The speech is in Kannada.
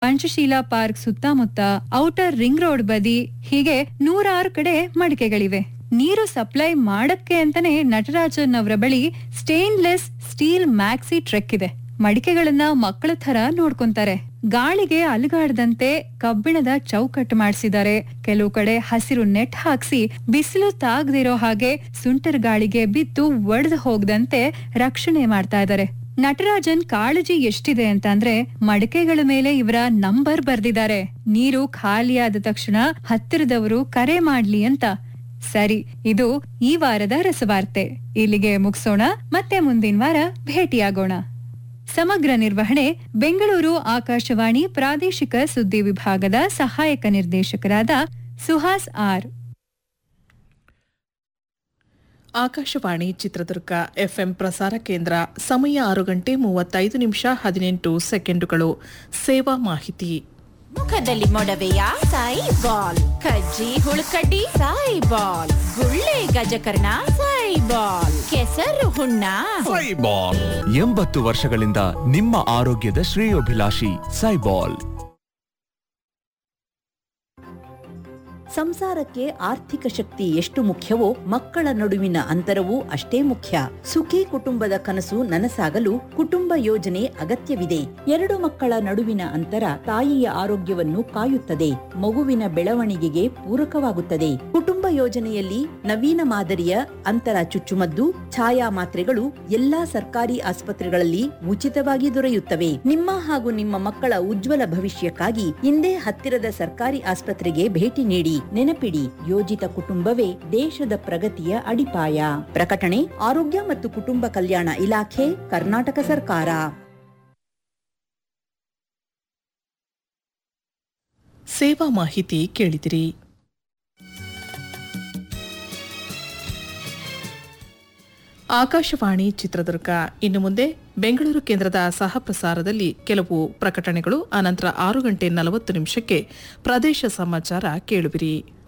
ಪಂಚಶೀಲ ಪಾರ್ಕ್ ಸುತ್ತಮುತ್ತ ಔಟರ್ ರಿಂಗ್ ರೋಡ್ ಬದಿ ಹೀಗೆ ನೂರಾರು ಕಡೆ ಮಡಿಕೆಗಳಿವೆ ನೀರು ಸಪ್ಲೈ ಮಾಡಕ್ಕೆ ಅಂತಾನೆ ನಟರಾಜನ್ ಅವರ ಬಳಿ ಸ್ಟೇನ್ಲೆಸ್ ಸ್ಟೀಲ್ ಮ್ಯಾಕ್ಸಿ ಟ್ರೆಕ್ ಇದೆ ಮಡಿಕೆಗಳನ್ನ ಮಕ್ಕಳ ತರ ನೋಡ್ಕೊಂತಾರೆ ಗಾಳಿಗೆ ಅಲುಗಾಡದಂತೆ ಕಬ್ಬಿಣದ ಚೌಕಟ್ಟು ಮಾಡಿಸಿದ್ದಾರೆ ಕೆಲವು ಕಡೆ ಹಸಿರು ನೆಟ್ ಹಾಕ್ಸಿ ಬಿಸಿಲು ತಾಗದಿರೋ ಹಾಗೆ ಸುಂಟರ್ ಗಾಳಿಗೆ ಬಿದ್ದು ಒಡೆದು ಹೋಗದಂತೆ ರಕ್ಷಣೆ ಮಾಡ್ತಾ ಇದ್ದಾರೆ ನಟರಾಜನ್ ಕಾಳಜಿ ಎಷ್ಟಿದೆ ಅಂತಂದ್ರೆ ಮಡಿಕೆಗಳ ಮೇಲೆ ಇವರ ನಂಬರ್ ಬರ್ದಿದ್ದಾರೆ ನೀರು ಖಾಲಿಯಾದ ತಕ್ಷಣ ಹತ್ತಿರದವರು ಕರೆ ಮಾಡ್ಲಿ ಅಂತ ಸರಿ ಇದು ಈ ವಾರದ ರಸವಾರ್ತೆ ಇಲ್ಲಿಗೆ ಮುಗಿಸೋಣ ಮತ್ತೆ ಮುಂದಿನ ವಾರ ಭೇಟಿಯಾಗೋಣ ಸಮಗ್ರ ನಿರ್ವಹಣೆ ಬೆಂಗಳೂರು ಆಕಾಶವಾಣಿ ಪ್ರಾದೇಶಿಕ ಸುದ್ದಿ ವಿಭಾಗದ ಸಹಾಯಕ ನಿರ್ದೇಶಕರಾದ ಸುಹಾಸ್ ಆರ್ ಆಕಾಶವಾಣಿ ಚಿತ್ರದುರ್ಗ ಎಫ್ಎಂ ಪ್ರಸಾರ ಕೇಂದ್ರ ಸಮಯ ಆರು ಗಂಟೆ ಮೂವತ್ತೈದು ನಿಮಿಷ ಹದಿನೆಂಟು ಸೆಕೆಂಡುಗಳು ಸೇವಾ ಮಾಹಿತಿ ಮುಖದಲ್ಲಿ ಮೊಡವೆಯ ಸಾಯಿ ಬಾಲ್ ಕಜ್ಜಿ ಹುಳುಕಡ್ಡಿ ಸಾಯಿ ಬಾಲ್ ಗುಳ್ಳೆ ಗಜಕರ್ಣ ಸಾಯಿ ಬಾಲ್ ಕೆಸರು ಹುಣ್ಣ ಸೈಬಾಲ್ ಎಂಬತ್ತು ವರ್ಷಗಳಿಂದ ನಿಮ್ಮ ಆರೋಗ್ಯದ ಶ್ರೇಯೋಭಿಲಾಷಿ ಸೈಬಾಲ್ ಸಂಸಾರಕ್ಕೆ ಆರ್ಥಿಕ ಶಕ್ತಿ ಎಷ್ಟು ಮುಖ್ಯವೋ ಮಕ್ಕಳ ನಡುವಿನ ಅಂತರವೂ ಅಷ್ಟೇ ಮುಖ್ಯ ಸುಖಿ ಕುಟುಂಬದ ಕನಸು ನನಸಾಗಲು ಕುಟುಂಬ ಯೋಜನೆ ಅಗತ್ಯವಿದೆ ಎರಡು ಮಕ್ಕಳ ನಡುವಿನ ಅಂತರ ತಾಯಿಯ ಆರೋಗ್ಯವನ್ನು ಕಾಯುತ್ತದೆ ಮಗುವಿನ ಬೆಳವಣಿಗೆಗೆ ಪೂರಕವಾಗುತ್ತದೆ ಕುಟುಂಬ ಯೋಜನೆಯಲ್ಲಿ ನವೀನ ಮಾದರಿಯ ಅಂತರ ಚುಚ್ಚುಮದ್ದು ಛಾಯಾ ಮಾತ್ರೆಗಳು ಎಲ್ಲಾ ಸರ್ಕಾರಿ ಆಸ್ಪತ್ರೆಗಳಲ್ಲಿ ಉಚಿತವಾಗಿ ದೊರೆಯುತ್ತವೆ ನಿಮ್ಮ ಹಾಗೂ ನಿಮ್ಮ ಮಕ್ಕಳ ಉಜ್ವಲ ಭವಿಷ್ಯಕ್ಕಾಗಿ ಇಂದೇ ಹತ್ತಿರದ ಸರ್ಕಾರಿ ಆಸ್ಪತ್ರೆಗೆ ಭೇಟಿ ನೀಡಿ ನೆನಪಿಡಿ ಯೋಜಿತ ಕುಟುಂಬವೇ ದೇಶದ ಪ್ರಗತಿಯ ಅಡಿಪಾಯ ಪ್ರಕಟಣೆ ಆರೋಗ್ಯ ಮತ್ತು ಕುಟುಂಬ ಕಲ್ಯಾಣ ಇಲಾಖೆ ಕರ್ನಾಟಕ ಸರ್ಕಾರ ಸೇವಾ ಮಾಹಿತಿ ಕೇಳಿದಿರಿ ಆಕಾಶವಾಣಿ ಚಿತ್ರದುರ್ಗ ಇನ್ನು ಮುಂದೆ ಬೆಂಗಳೂರು ಕೇಂದ್ರದ ಸಹ ಪ್ರಸಾರದಲ್ಲಿ ಕೆಲವು ಪ್ರಕಟಣೆಗಳು ಅನಂತರ ಆರು ಗಂಟೆ ನಲವತ್ತು ನಿಮಿಷಕ್ಕೆ ಪ್ರದೇಶ ಸಮಾಚಾರ ಕೇಳುವಿರಿ